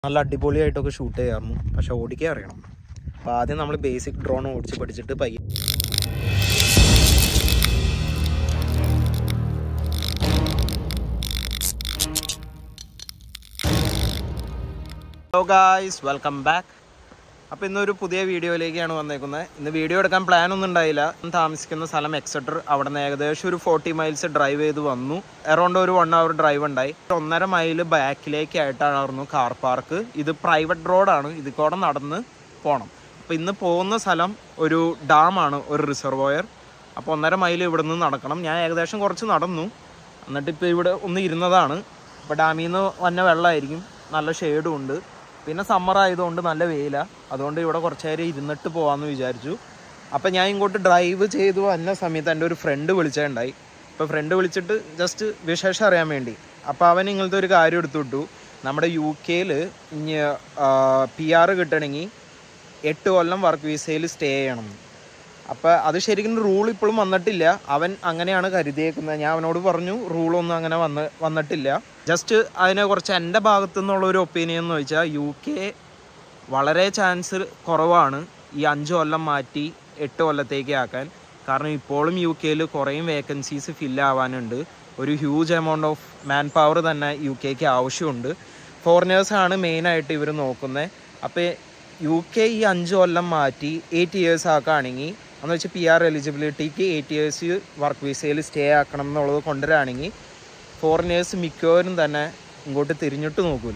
നല്ല അടിപൊളിയായിട്ടൊക്കെ ഷൂട്ട് ചെയ്യാറുന്നു പക്ഷെ ഓടിക്കാൻ അറിയണം അപ്പോൾ ആദ്യം നമ്മൾ ബേസിക് ഡ്രോൺ ഓടിച്ച് പഠിച്ചിട്ട് പയ്യെ ഹലോ ഗായ്സ് വെൽക്കം ബാക്ക് അപ്പോൾ ഇന്നൊരു പുതിയ വീഡിയോയിലേക്കാണ് വന്നേക്കുന്നത് ഇന്ന് വീഡിയോ എടുക്കാൻ പ്ലാൻ ഒന്നും ഉണ്ടായില്ല ഞാൻ താമസിക്കുന്ന സ്ഥലം എക്സെറ്റർ അവിടെ നിന്ന് ഏകദേശം ഒരു ഫോർട്ടി മൈൽസ് ഡ്രൈവ് ചെയ്ത് വന്നു അറൗണ്ട് ഒരു വൺ അവർ ഡ്രൈവ് ഉണ്ടായി ഒന്നര മൈൽ ബാക്കിലേക്കായിട്ടായിരുന്നു കാർ പാർക്ക് ഇത് പ്രൈവറ്റ് റോഡാണ് ഇത് കൂടെ നടന്ന് പോകണം അപ്പോൾ ഇന്ന് പോകുന്ന സ്ഥലം ഒരു ഡാമാണ് ഒരു റിസർവോയർ അപ്പോൾ ഒന്നര മൈൽ ഇവിടെ നിന്ന് നടക്കണം ഞാൻ ഏകദേശം കുറച്ച് നടന്നു എന്നിട്ട് ഇപ്പോൾ ഇവിടെ ഒന്ന് ഇരുന്നതാണ് ഇപ്പോൾ ഡാമിൽ നിന്ന് വന്ന വെള്ളമായിരിക്കും നല്ല ഷെയ്ഡും ഉണ്ട് പിന്നെ സമ്മർ ആയതുകൊണ്ട് നല്ല വെയിലാണ് അതുകൊണ്ട് ഇവിടെ കുറച്ച് നേരം ഇരുന്നിട്ട് പോകാമെന്ന് വിചാരിച്ചു അപ്പം ഞാൻ ഇങ്ങോട്ട് ഡ്രൈവ് ചെയ്തു വന്ന സമയത്ത് എൻ്റെ ഒരു ഫ്രണ്ട് വിളിച്ചിട്ടുണ്ടായി അപ്പോൾ ഫ്രണ്ട് വിളിച്ചിട്ട് ജസ്റ്റ് വിശേഷം അറിയാൻ വേണ്ടി അപ്പോൾ അവൻ ഇങ്ങനത്തെ ഒരു കാര്യം എടുത്തു വിട്ടു നമ്മുടെ യു കെയിൽ ഇനി പി ആർ കിട്ടണമെങ്കിൽ എട്ട് കൊല്ലം വർക്ക് വിസയിൽ സ്റ്റേ ചെയ്യണം അപ്പോൾ അത് ശരിക്കും റൂൾ ഇപ്പോഴും വന്നിട്ടില്ല അവൻ അങ്ങനെയാണ് കരുതിയേക്കുന്നത് ഞാൻ അവനോട് പറഞ്ഞു റൂളൊന്നും അങ്ങനെ വന്ന് വന്നിട്ടില്ല ജസ്റ്റ് അതിനെ കുറിച്ച് എൻ്റെ ഭാഗത്തു നിന്നുള്ള ഒരു ഒപ്പീനിയൻ എന്ന് വെച്ചാൽ യു കെ വളരെ ചാൻസ് കുറവാണ് ഈ അഞ്ച് കൊല്ലം മാറ്റി എട്ട് കൊല്ലത്തേക്ക് ആക്കാൻ കാരണം ഇപ്പോഴും യു കെയിൽ കുറേയും വേക്കൻസീസ് ഫില്ല് ആവാനുണ്ട് ഒരു huge amount of man power തന്നെ യു കെക്ക് ആവശ്യമുണ്ട് ഫോറിനേഴ്സാണ് മെയിനായിട്ട് ഇവർ നോക്കുന്നത് അപ്പോൾ യു കെ ഈ അഞ്ച് കൊല്ലം മാറ്റി എയ്റ്റ് ഇയേഴ്സ് ആക്കുകയാണെങ്കിൽ എന്ന് വെച്ചാൽ പി ആർ എലിജിബിലിറ്റിക്ക് എയ്റ്റ് ഇയേഴ്സ് വർക്ക് വിസയിൽ സ്റ്റേ ആക്കണം എന്നുള്ളത് കൊണ്ടുവരികയാണെങ്കിൽ ഫോറിനേഴ്സ് മിക്കവരും തന്നെ ഇങ്ങോട്ട് തിരിഞ്ഞിട്ട് നോക്കൂല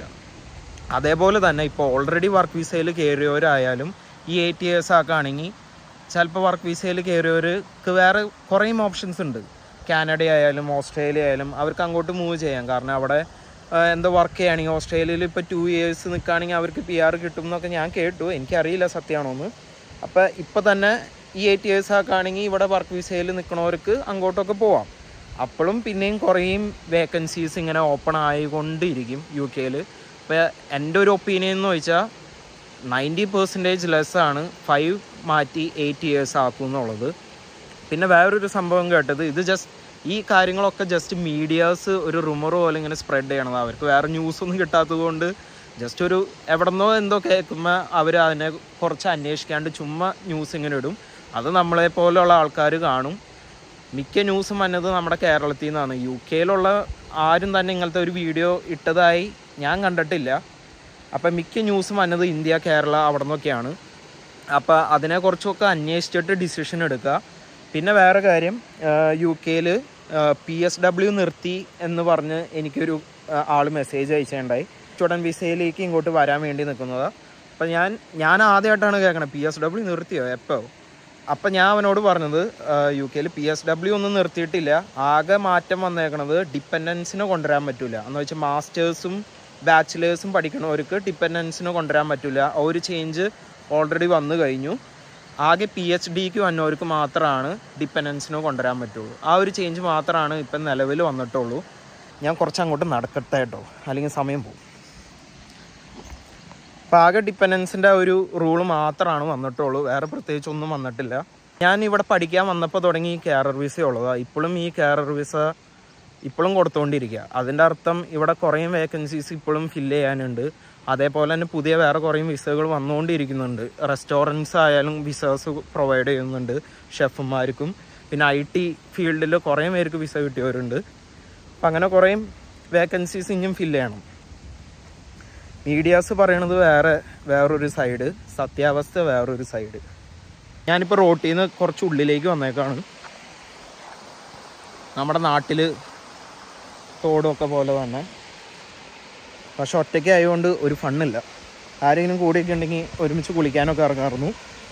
അതേപോലെ തന്നെ ഇപ്പോൾ ഓൾറെഡി വർക്ക് വിസയിൽ കയറിയവരായാലും ഈ എയ്റ്റ് ഇയേഴ്സ് ആക്കുകയാണെങ്കിൽ ചിലപ്പോൾ വർക്ക് വിസയിൽ കയറിയവർക്ക് വേറെ കുറേയും ഓപ്ഷൻസ് ഉണ്ട് കാനഡ ആയാലും ഓസ്ട്രേലിയ ആയാലും അവർക്ക് അങ്ങോട്ട് മൂവ് ചെയ്യാം കാരണം അവിടെ ആ, എന്താ വർക്ക് ചെയ്യുകയാണെങ്കിൽ ഓസ്ട്രേലിയയിൽ ഇപ്പോൾ ടു ഇയേഴ്സ് നിൽക്കുകയാണെങ്കിൽ അവർക്ക് പി ആർ കിട്ടും എന്നൊക്കെ ഞാൻ കേട്ടു എനിക്കറിയില്ല സത്യമാണോ എന്ന് അപ്പോൾ ഇപ്പോൾ തന്നെ ഈ എയ്റ്റ് ഇയേഴ്സ് ആക്കുകയാണെങ്കിൽ ഇവിടെ വർക്ക് വിസയിൽ നിൽക്കണവർക്ക് അങ്ങോട്ടൊക്കെ പോവാം അപ്പോഴും പിന്നെയും കുറേയും വേക്കൻസീസ് ഇങ്ങനെ ഓപ്പൺ ആയിക്കൊണ്ടിരിക്കും യു കെയിൽ ഇപ്പോൾ എൻ്റെ ഒരു ഒപ്പീനിയൻ എന്ന് വെച്ചാൽ നയൻറ്റി പെർസെൻറ്റേജ് ലെസ്സാണ് ഫൈവ് മാറ്റി എയ്റ്റ് ഇയേഴ്സ് ആക്കും എന്നുള്ളത് പിന്നെ വേറൊരു സംഭവം കേട്ടത് ഇത് ജസ്റ്റ് ഈ കാര്യങ്ങളൊക്കെ ജസ്റ്റ് മീഡിയാസ് ഒരു റുമർ പോലെ ഇങ്ങനെ സ്പ്രെഡ് ചെയ്യണത് അവർക്ക് വേറെ ന്യൂസ് ഒന്നും കിട്ടാത്തത് കൊണ്ട് ജസ്റ്റ് ഒരു എവിടെന്നോ എന്തോ കേൾക്കുമ്പോൾ അവർ അതിനെ കുറച്ച് അന്വേഷിക്കാണ്ട് ചുമ്മാ ന്യൂസ് ഇങ്ങനെ ഇടും അത് നമ്മളെ പോലെയുള്ള ആൾക്കാർ കാണും മിക്ക ന്യൂസും വന്നത് നമ്മുടെ കേരളത്തിൽ നിന്നാണ് യു കെയിലുള്ള ആരും തന്നെ ഇങ്ങനത്തെ ഒരു വീഡിയോ ഇട്ടതായി ഞാൻ കണ്ടിട്ടില്ല അപ്പം മിക്ക ന്യൂസും വന്നത് ഇന്ത്യ കേരള അവിടെ നിന്നൊക്കെയാണ് അപ്പോൾ അതിനെക്കുറിച്ചൊക്കെ അന്വേഷിച്ചിട്ട് ഡിസിഷൻ എടുക്കുക പിന്നെ വേറെ കാര്യം യു കെയിൽ പി എസ് ഡബ്ല്യു നിർത്തി എന്ന് പറഞ്ഞ് എനിക്കൊരു ആൾ മെസ്സേജ് അയച്ചിട്ടുണ്ടായി സ്റ്റുഡൻറ്റ് വിസയിലേക്ക് ഇങ്ങോട്ട് വരാൻ വേണ്ടി നിൽക്കുന്നതാണ് അപ്പം ഞാൻ ഞാൻ ആദ്യമായിട്ടാണ് കേൾക്കണത് പി എസ് ഡബ്ല്യു നിർത്തിയോ എപ്പോൾ അപ്പം ഞാൻ അവനോട് പറഞ്ഞത് യു കെയിൽ പി എസ് ഡബ്ല്യു ഒന്നും നിർത്തിയിട്ടില്ല ആകെ മാറ്റം വന്നേക്കണത് ഡിപ്പെൻഡൻസിനെ കൊണ്ടുവരാൻ പറ്റില്ല എന്ന് വെച്ചാൽ മാസ്റ്റേഴ്സും ബാച്ചിലേഴ്സും പഠിക്കണവർക്ക് ഡിപ്പെൻഡൻസിനെ കൊണ്ടുവരാൻ പറ്റില്ല ആ ഒരു ചേഞ്ച് ഓൾറെഡി വന്നു കഴിഞ്ഞു ആകെ പി എച്ച് ഡിക്ക് വന്നവർക്ക് മാത്രമാണ് ഡിപ്പെൻഡൻസിനെ കൊണ്ടുവരാൻ പറ്റുള്ളൂ ആ ഒരു ചേഞ്ച് മാത്രമാണ് ഇപ്പം നിലവിൽ വന്നിട്ടുള്ളൂ ഞാൻ കുറച്ച് അങ്ങോട്ട് നടക്കട്ടെ കേട്ടോ അല്ലെങ്കിൽ സമയം പോകും അപ്പോൾ ആകെ ഡിപ്പെൻഡൻസിൻ്റെ ഒരു റൂള് മാത്രമാണ് വന്നിട്ടുള്ളൂ വേറെ പ്രത്യേകിച്ച് ഒന്നും വന്നിട്ടില്ല ഞാൻ ഇവിടെ പഠിക്കാൻ വന്നപ്പോൾ തുടങ്ങി ഈ കെയറർ വിസ ഉള്ളതാണ് ഇപ്പോഴും ഈ കെയറർ വിസ ഇപ്പോഴും കൊടുത്തുകൊണ്ടിരിക്കുക അതിൻ്റെ അർത്ഥം ഇവിടെ കുറേ വേക്കൻസീസ് ഇപ്പോഴും ഫില്ല് ചെയ്യാനുണ്ട് അതേപോലെ തന്നെ പുതിയ വേറെ കുറേ വിസകൾ വന്നുകൊണ്ടിരിക്കുന്നുണ്ട് റെസ്റ്റോറൻറ്റ്സ് ആയാലും വിസസ് പ്രൊവൈഡ് ചെയ്യുന്നുണ്ട് ഷെഫുമാർക്കും പിന്നെ ഐ ടി ഫീൽഡിൽ കുറേ പേർക്ക് വിസ കിട്ടിയവരുണ്ട് അപ്പം അങ്ങനെ കുറേ വേക്കൻസീസ് ഇനിയും ഫില്ല് ചെയ്യണം മീഡിയാസ് പറയണത് വേറെ വേറൊരു സൈഡ് സത്യാവസ്ഥ വേറൊരു സൈഡ് ഞാനിപ്പോൾ റോട്ടിൽ നിന്ന് കുറച്ച് ഉള്ളിലേക്ക് വന്നേക്കാണ് നമ്മുടെ നാട്ടിൽ തോടുമൊക്കെ പോലെ തന്നെ പക്ഷെ ഒറ്റയ്ക്ക് ആയതുകൊണ്ട് ഒരു ഫണ്ണില്ല ആരെങ്കിലും കൂടിയൊക്കെ ഉണ്ടെങ്കിൽ ഒരുമിച്ച് കുളിക്കാനൊക്കെ ഇറങ്ങാറുന്നു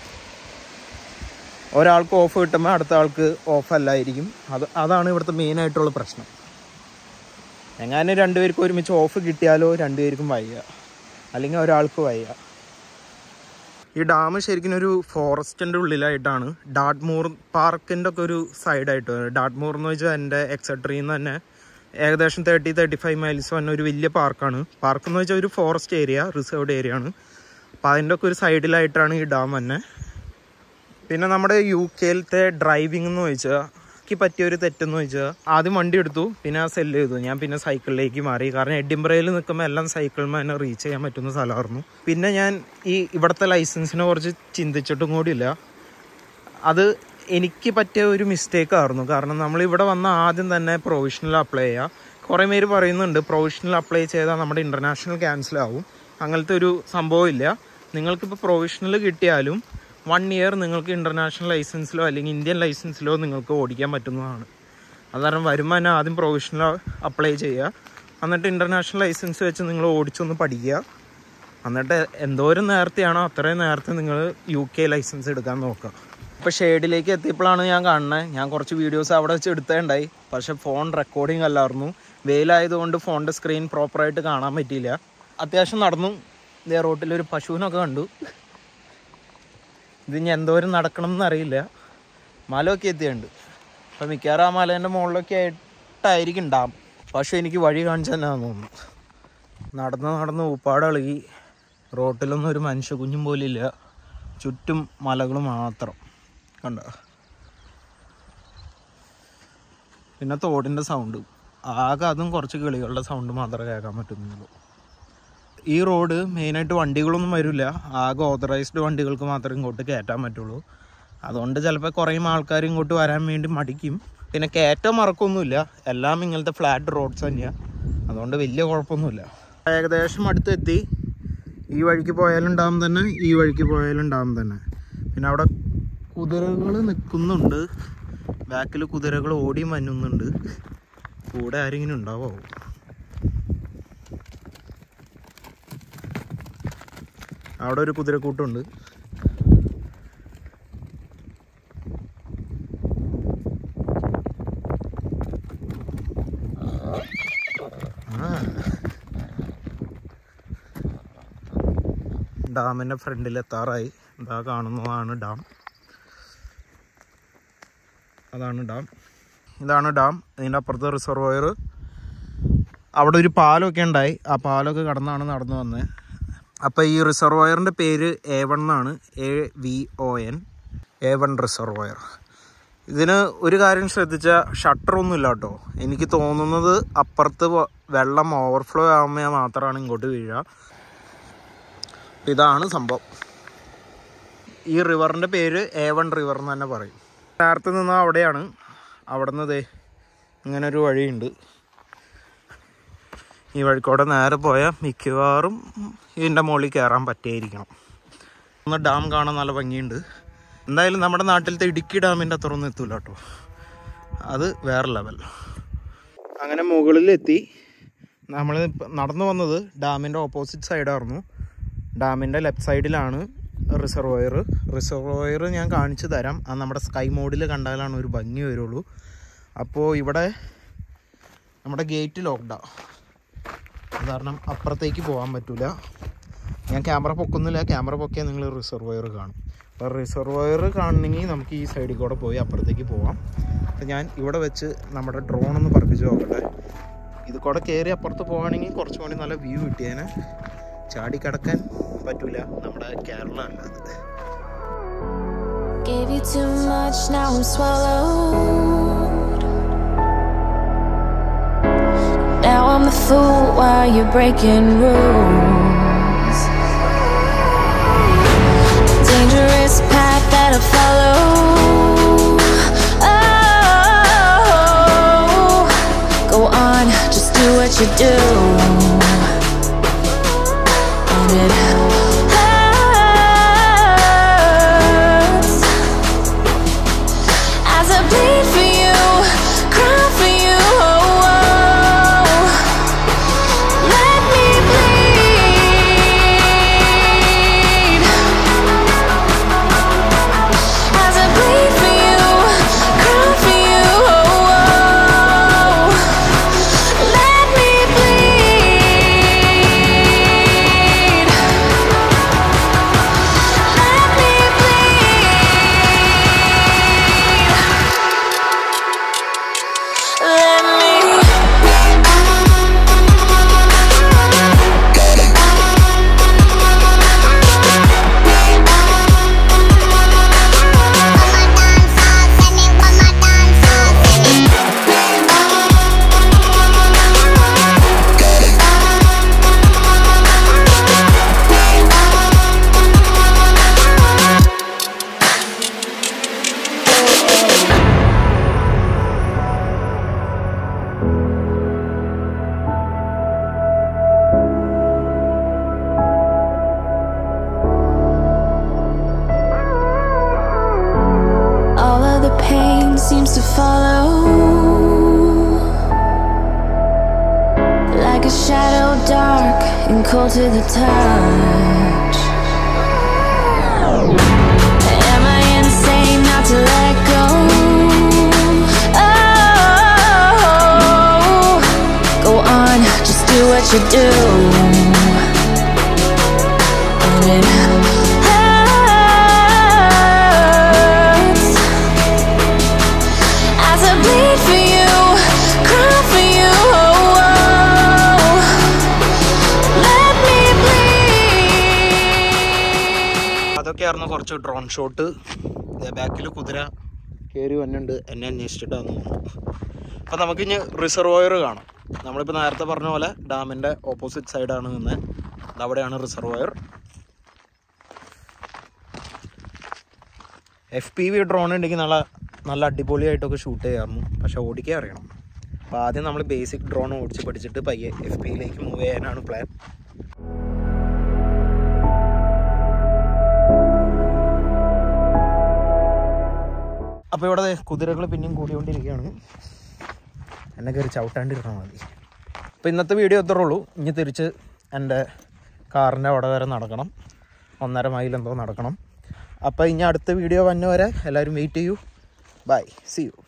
ഒരാൾക്ക് ഓഫ് കിട്ടുമ്പോൾ അടുത്ത ആൾക്ക് ഓഫ് അല്ലായിരിക്കും അത് അതാണ് ഇവിടുത്തെ മെയിനായിട്ടുള്ള പ്രശ്നം എങ്ങാനും രണ്ടുപേർക്കും ഒരുമിച്ച് ഓഫ് കിട്ടിയാലോ രണ്ടുപേർക്കും വയ്യ അല്ലെങ്കിൽ ഒരാൾക്ക് വയ്യ ഈ ഡാം ശരിക്കും ഒരു ഫോറസ്റ്റിൻ്റെ ഉള്ളിലായിട്ടാണ് ഡാഡ്മൂർ പാർക്കിൻ്റെ ഒക്കെ ഒരു സൈഡായിട്ട് വരും ഡാഡ്മൂർ എന്ന് വെച്ചാൽ എൻ്റെ എക്സെട്രിയിൽ നിന്ന് തന്നെ ഏകദേശം തേർട്ടി തേർട്ടി ഫൈവ് മൈൽസ് വന്ന ഒരു വലിയ പാർക്കാണ് പാർക്ക് എന്ന് വെച്ചാൽ ഒരു ഫോറസ്റ്റ് ഏരിയ റിസർവ്ഡ് ഏരിയ ആണ് അപ്പോൾ അതിൻ്റെ ഒക്കെ ഒരു സൈഡിലായിട്ടാണ് ഈ ഡാം തന്നെ പിന്നെ നമ്മുടെ യു കെയിലത്തെ ഡ്രൈവിംഗ് എന്ന് വെച്ചാൽ എനിക്ക് പറ്റിയ ഒരു തെറ്റെന്ന് വെച്ചാൽ ആദ്യം വണ്ടി എടുത്തു പിന്നെ ആ സെല്ല് ചെയ്തു ഞാൻ പിന്നെ സൈക്കിളിലേക്ക് മാറി കാരണം എഡിംബ്രയിൽ നിൽക്കുമ്പോൾ എല്ലാം സൈക്കിളിൽ തന്നെ റീച്ച് ചെയ്യാൻ പറ്റുന്ന സ്ഥലമായിരുന്നു പിന്നെ ഞാൻ ഈ ഇവിടുത്തെ ലൈസൻസിനെ കുറിച്ച് ചിന്തിച്ചിട്ടും കൂടിയില്ല അത് എനിക്ക് പറ്റിയ ഒരു മിസ്റ്റേക്ക് ആയിരുന്നു കാരണം നമ്മൾ ഇവിടെ വന്ന ആദ്യം തന്നെ പ്രൊവിഷണൽ അപ്ലൈ ചെയ്യുക കുറേ പേര് പറയുന്നുണ്ട് പ്രൊവിഷണൽ അപ്ലൈ ചെയ്താൽ നമ്മുടെ ഇൻ്റർനാഷണൽ ക്യാൻസൽ ആവും അങ്ങനത്തെ ഒരു സംഭവം ഇല്ല നിങ്ങൾക്കിപ്പോൾ പ്രൊവിഷണൽ കിട്ടിയാലും വൺ ഇയർ നിങ്ങൾക്ക് ഇൻ്റർനാഷണൽ ലൈസൻസിലോ അല്ലെങ്കിൽ ഇന്ത്യൻ ലൈസൻസിലോ നിങ്ങൾക്ക് ഓടിക്കാൻ പറ്റുന്നതാണ് അത് കാരണം വരുമ്പോൾ തന്നെ ആദ്യം പ്രൊവിഷണൽ അപ്ലൈ ചെയ്യുക എന്നിട്ട് ഇൻ്റർനാഷണൽ ലൈസൻസ് വെച്ച് നിങ്ങൾ ഓടിച്ചൊന്ന് പഠിക്കുക എന്നിട്ട് എന്തോരം നേരത്തെയാണോ അത്രയും നേരത്തെ നിങ്ങൾ യു കെ ലൈസൻസ് എടുക്കാൻ നോക്കുക ഇപ്പോൾ ഷെയ്ഡിലേക്ക് എത്തിയപ്പോഴാണ് ഞാൻ കാണുന്നത് ഞാൻ കുറച്ച് വീഡിയോസ് അവിടെ വെച്ച് എടുത്തേണ്ടായി പക്ഷേ ഫോൺ റെക്കോർഡിംഗ് അല്ലായിരുന്നു വെയിലായതുകൊണ്ട് ഫോണിൻ്റെ സ്ക്രീൻ പ്രോപ്പറായിട്ട് കാണാൻ പറ്റിയില്ല അത്യാവശ്യം നടന്നു ഇതേ റോട്ടിലൊരു പശുവിനൊക്കെ കണ്ടു ഇത് ഇനി എന്തോരം നടക്കണം എന്നറിയില്ല മലയൊക്കെ എത്തിയുണ്ട് അപ്പം മിക്കവാറും ആ മലേൻ്റെ മുകളിലൊക്കെ ആയിട്ടായിരിക്കും ഡാം പക്ഷേ എനിക്ക് വഴി കാണിച്ചു തന്നെയാണെന്ന് തോന്നുന്നു നടന്ന് നടന്ന് ഉപ്പാട് ഇളകി റോട്ടിലൊന്നും ഒരു മനുഷ്യ കുഞ്ഞും പോലും ഇല്ല ചുറ്റും മലകൾ മാത്രം കണ്ട പിന്നെ തോടിൻ്റെ സൗണ്ട് ആകെ അതും കുറച്ച് കിളികളുടെ സൗണ്ട് മാത്രമേ കേൾക്കാൻ പറ്റുന്നുള്ളൂ ഈ റോഡ് മെയിനായിട്ട് വണ്ടികളൊന്നും വരില്ല ആകെ ഓതറൈസ്ഡ് വണ്ടികൾക്ക് മാത്രമേ ഇങ്ങോട്ട് കയറ്റാൻ പറ്റുള്ളൂ അതുകൊണ്ട് ചിലപ്പോൾ കുറേ ആൾക്കാർ ഇങ്ങോട്ട് വരാൻ വേണ്ടി മടിക്കും പിന്നെ കയറ്റം മറക്കൊന്നുമില്ല എല്ലാം ഇങ്ങനത്തെ ഫ്ലാറ്റ് റോഡ്സ് തന്നെയാണ് അതുകൊണ്ട് വലിയ കുഴപ്പമൊന്നുമില്ല ഏകദേശം അടുത്തെത്തി ഈ വഴിക്ക് പോയാലുണ്ടാവും തന്നെ ഈ വഴിക്ക് പോയാലുണ്ടാവും തന്നെ പിന്നെ അവിടെ കുതിരകൾ നിൽക്കുന്നുണ്ട് ബാക്കിൽ കുതിരകൾ ഓടി മഞ്ഞുന്നുണ്ട് കൂടെ ആരെങ്കിലും ഉണ്ടാവോ അവിടെ ഒരു കുതിരക്കൂട്ടുണ്ട് ആ. ഡാമിൻ്റെ ഫ്രണ്ടിൽ എത്താറായി ഇതാ കാണുന്നതാണ് ഡാം അതാണ് ഡാം ഇതാണ് ഡാം ഇതിൻ്റെ അപ്പുറത്തെ റിസർവോയർ അവിടെ ഒരു പാലമൊക്കെ ഉണ്ടായി ആ പാലമൊക്കെ കടന്നാണ് നടന്നു വന്നത് അപ്പോൾ ഈ റിസർവോയറിൻ്റെ പേര് എ വൺ എന്നാണ് A V O N A one reservoir ഇതിന് ഒരു കാര്യം ശ്രദ്ധിച്ചാൽ ഷട്ടറൊന്നും ഇല്ല കേട്ടോ എനിക്ക് തോന്നുന്നത് അപ്പുറത്ത് വ- വെള്ളം ഓവർഫ്ലോ ആകുമ്പോൾ മാത്രമാണ് ഇങ്ങോട്ട് വീഴുക ഇതാണ് സംഭവം ഈ റിവറിൻ്റെ പേര് എ വൺ റിവർ എന്ന് തന്നെ പറയും നേരത്തെ നിന്ന് അവിടെയാണ് അവിടെ നിന്ന് ദേ ഇങ്ങനെ ഒരു വഴിയുണ്ട് ഈ വഴിക്കൂടെ നേരെ പോയാൽ മിക്കവാറും ഇതിൻ്റെ മുകളിൽ കയറാൻ പറ്റിയായിരിക്കണം ഒന്ന് ഡാം കാണാൻ നല്ല ഭംഗിയുണ്ട് എന്തായാലും നമ്മുടെ നാട്ടിലത്തെ ഇടുക്കി ഡാമിൻ്റെ അത്രയൊന്നും എത്തൂല കേട്ടോ അത് വേറെ ലെവൽ അങ്ങനെ മുകളിലെത്തി നമ്മൾ നടന്നു വന്നത് ഡാമിൻ്റെ ഓപ്പോസിറ്റ് സൈഡായിരുന്നു ഡാമിൻ്റെ ലെഫ്റ്റ് സൈഡിലാണ് റിസർവോയർ റിസർവോയർ ഞാൻ കാണിച്ചു തരാം അത് നമ്മുടെ സ്കൈ മോഡിൽ കണ്ടാലാണ് ഒരു ഭംഗി വരുള്ളൂ അപ്പോൾ ഇവിടെ നമ്മുടെ ഗേറ്റ് ലോക്ക്ഡാണ് അത് കാരണം അപ്പുറത്തേക്ക് പോകാൻ പറ്റില്ല ഞാൻ ക്യാമറ പൊക്കുന്നില്ല ക്യാമറ പൊക്കിയാൽ നിങ്ങൾ റിസർവോയർ കാണും അപ്പോൾ റിസർവോയർ കാണണമെങ്കിൽ നമുക്ക് ഈ സൈഡിൽ കൂടെ പോയി അപ്പുറത്തേക്ക് പോവാം അപ്പോൾ ഞാൻ ഇവിടെ വെച്ച് നമ്മുടെ ഡ്രോൺ ഒന്ന് പറപ്പിച്ച് നോക്കട്ടെ ഇത് കൂടെ കയറി അപ്പുറത്ത് പോവുകയാണെങ്കിൽ കുറച്ചും കൂടി നല്ല വ്യൂ കിട്ടിയേനെ ചാടി കിടക്കാൻ പറ്റൂല നമ്മുടെ കേരള അല്ലാതെ Gave you too much, now I'm swallowed. Now I'm the fool while you're breaking rules. Dangerous path that I follow. Oh, go on, just do what you do. And it hurts as I bleed for you, cry for you. Oh, oh. Let me bleed as I bleed for you, cry for you. Oh, oh. Let me bleed. and cold to the touch. Am I insane not to let go? Oh, go on, just do what you do. And it hurts as I bleed for you, cry for you. Oh, oh. Let me bleed. അതൊക്കെയായിരുന്നു കുറച്ച് drone shot ബാക്കിൽ കുതിര കയറി വന്നുണ്ട് എന്നെ അന്വേഷിച്ചിട്ടാന്ന് തോന്നുന്നു അപ്പം നമുക്കിനി reservoir കാണാം നമ്മളിപ്പോൾ നേരത്തെ പറഞ്ഞ പോലെ ഡാമിൻ്റെ ഓപ്പോസിറ്റ് സൈഡാണ് നിന്നത് അവിടെയാണ് reservoir F P V drone ഉണ്ടെങ്കിൽ നല്ല നല്ല അടിപൊളിയായിട്ടൊക്കെ ഷൂട്ട് ചെയ്യാമായിരുന്നു പക്ഷെ ഓടിക്കാൻ അറിയണം അപ്പോൾ ആദ്യം നമ്മൾ ബേസിക് ഡ്രോൺ ഓടിച്ച് പഠിച്ചിട്ട് പയ്യെ എഫ് പിയിലേക്ക് മൂവ് ചെയ്യാനാണ് പ്ലാൻ അപ്പോൾ ഇവിടെ കുതിരകൾ പിന്നെയും കൂടിക്കൊണ്ടിരിക്കുകയാണ് എന്നെ കയറി ചവിട്ടാണ്ടിരുന്നാൽ മതി അപ്പോൾ ഇന്നത്തെ വീഡിയോ ഇത്രേ ഉള്ളൂ ഇനി തിരിച്ച് എൻ്റെ കാറിൻ്റെ അവിടെ വരെ നടക്കണം ഒന്നര മൈൽ എന്തോ നടക്കണം അപ്പോൾ ഇനി അടുത്ത വീഡിയോ വന്ന വരെ എല്ലാവരും വെയിറ്റ് ചെയ്യൂ ബൈ സി യു